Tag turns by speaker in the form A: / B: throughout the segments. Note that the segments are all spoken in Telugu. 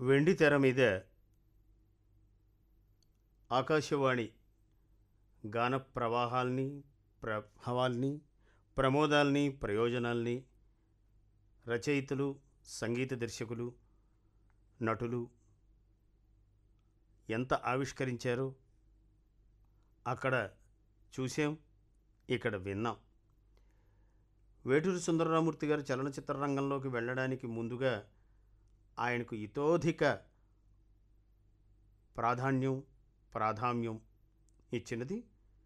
A: వెండి తెర మీద ఆకాశవాణి గాన ప్రవాహాల్ని ప్రభావాల్ని ప్రమోదాల్ని ప్రయోజనాల్ని రచయితలు సంగీత దర్శకులు నటులు ఎంత ఆవిష్కరించారో అక్కడ చూసాం ఇక్కడ విన్నాం వేటూరి సుందరరామూర్తి గారు చలనచిత్ర రంగంలోకి వెళ్ళడానికి ముందుగా ఆయనకు ఇతోధిక ప్రాధాన్యం ప్రాధాన్యం ఇచ్చినది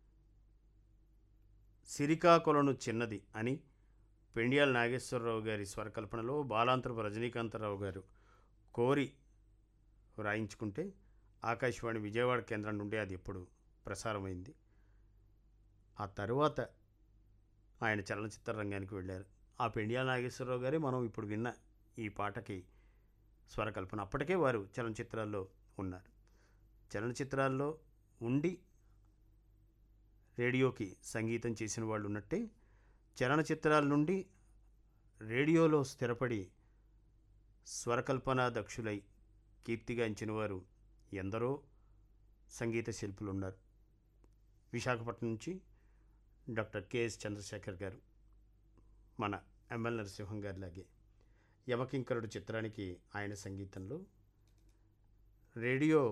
A: సిరికాకొలను చిన్నది అని పెండియాల నాగేశ్వరరావు గారి స్వరకల్పనలో బాలాంతరపు రజనీకాంతరావు గారు కోరి వ్రాయించుకుంటే ఆకాశవాణి విజయవాడ కేంద్రం నుండి అది ఎప్పుడు ప్రసారమైంది ఆ తరువాత ఆయన చలనచిత్ర రంగానికి వెళ్ళారు ఆ పెండియాల నాగేశ్వరరావు గారే మనం ఇప్పుడు విన్న ఈ పాటకి స్వరకల్పన అప్పటికే వారు చలనచిత్రాల్లో ఉన్నారు చలనచిత్రాల్లో ఉండి రేడియోకి సంగీతం చేసిన వాళ్ళు ఉన్నట్టే చలనచిత్రాల నుండి రేడియోలో స్థిరపడి స్వరకల్పన దక్షులై కీర్తిగాంచిన వారు ఎందరో సంగీత శిల్పులు ఉన్నారు విశాఖపట్నం నుంచి డాక్టర్ కెఎస్ చంద్రశేఖర్ గారు మన ఎంఎల్ నరసింహం గారి లాగే యమకింకరుడు చిత్రానికి ఆయన సంగీతంలో రేడియో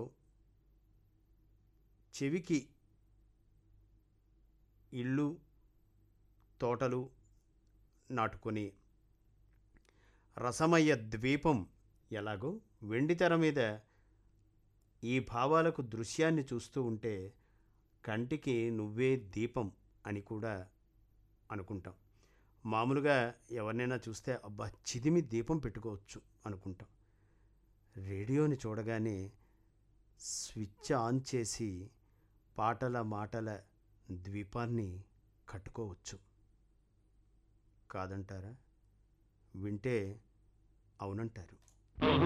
A: చెవికి ఇళ్ళు తోటలు నాటుకొని రసమయ ద్వీపం ఎలాగో వెండితెర మీద ఈ భావాలకు దృశ్యాన్ని చూస్తూ ఉంటే కంటికి నువ్వే దీపం అని కూడా అనుకుంటాం మామూలుగా ఎవరినైనా చూస్తే అబ్బా చిదిమి దీపం పెట్టుకోవచ్చు అనుకుంటాం రేడియోని చూడగానే స్విచ్ ఆన్ చేసి పాటల మాటల ద్వీపాన్ని కట్టుకోవచ్చు కాదంటారా వింటే అవునంటారు